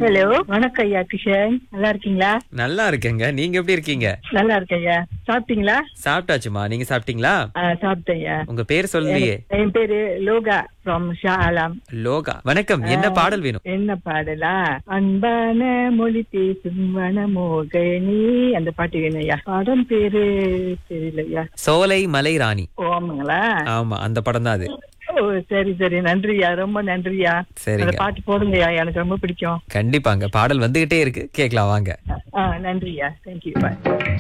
Hello வணக்கம் ஐயா கிஷன் நல்லா இருக்கீங்களா நல்லா இருக்கேங்க நீங்க எப்படி இருக்கீங்க நல்லா இருக்கேன் ஐயா சாப்பிட்டீங்களா சாப்பிட்டாச்சுமா நீங்க சாப்பிட்டீங்களா ஆ, சாப்பிட்டேன் ஐயா உங்க பேர் சொல்லலையே என் பேரு லோகா ஃப்ரம் ஷா ஆலம் லோகா வணக்கம் என்ன பாடல் வேணும் என்ன பாடலா அன்பான மொழி பேசும் வனமோகனி அந்த பாட்டு வேணும் ஐயா பாடம் பேரு தெரியல ஐயா சோலை மலை ராணி ஓ ஆமாங்களா ஆமா அந்த படம் தான் அது ஓ சரி சரி நன்றியா ரொம்ப நன்றியா சரிங்க. அந்த பாட்டு போடுங்கய்யா எனக்கு ரொம்ப பிடிக்கும் கண்டிப்பாங்க பாடல் வந்துகிட்டே இருக்கு கேக்கலாம் வாங்க ஆ நன்றியா தேங்க்யூ பாய்